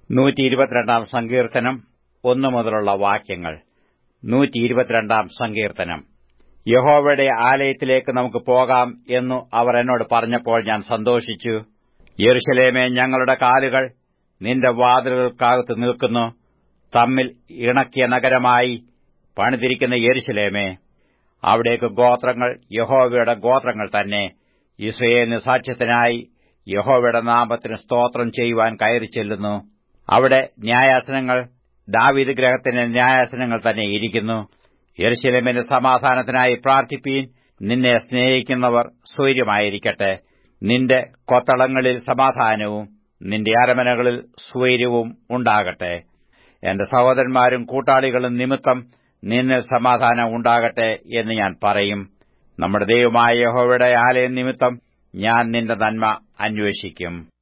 നൂറ്റി ഇരുപത്തിരണ്ടാം സങ്കീർത്തനം ഒന്നു മുതലുള്ള വാക്യങ്ങൾ നൂറ്റി ഇരുപത്തിരണ്ടാം സങ്കീർത്തനം യഹോവയുടെ ആലയത്തിലേക്ക് നമുക്ക് പോകാം എന്നു അവർ എന്നോട് പറഞ്ഞപ്പോൾ ഞാൻ സന്തോഷിച്ചു യെരുശലേമേ ഞങ്ങളുടെ കാലുകൾ നിന്റെ വാതിലുകൾക്കകത്ത് നിൽക്കുന്നു തമ്മിൽ ഇണക്കിയ നഗരമായി പണിതിരിക്കുന്ന യെരുശലേമേ അവിടേക്ക് ഗോത്രങ്ങൾ യഹോവയുടെ ഗോത്രങ്ങൾ തന്നെ ഇസ്രയേലിന് സാക്ഷ്യത്തിനായി യഹോവയുടെ നാമത്തിന് സ്തോത്രം ചെയ്യുവാൻ കയറി ചെല്ലുന്നു അവിടെ ന്യായാസനങ്ങൾ ദാവീദ് ഗ്രഹത്തിന്റെ ന്യായാസനങ്ങൾ തന്നെ ഇരിക്കുന്നു യെരുശലേമിന്റെ സമാധാനത്തിനായി പ്രാർത്ഥിപ്പീൻ നിന്നെ സ്നേഹിക്കുന്നവർ സ്വൈര്യമായിരിക്കട്ടെ നിന്റെ കൊത്തളങ്ങളിൽ സമാധാനവും നിന്റെ അരമനകളിൽ സ്വൈര്യവും ഉണ്ടാകട്ടെ എന്റെ സഹോദരന്മാരും കൂട്ടാളികളും നിമിത്തം നിന്നിൽ സമാധാനം ഉണ്ടാകട്ടെ എന്ന് ഞാൻ പറയും നമ്മുടെ ദൈവമായ യഹോവയുടെ ആലയം നിമിത്തം ഞാൻ നിന്റെ നന്മ അന്വേഷിക്കും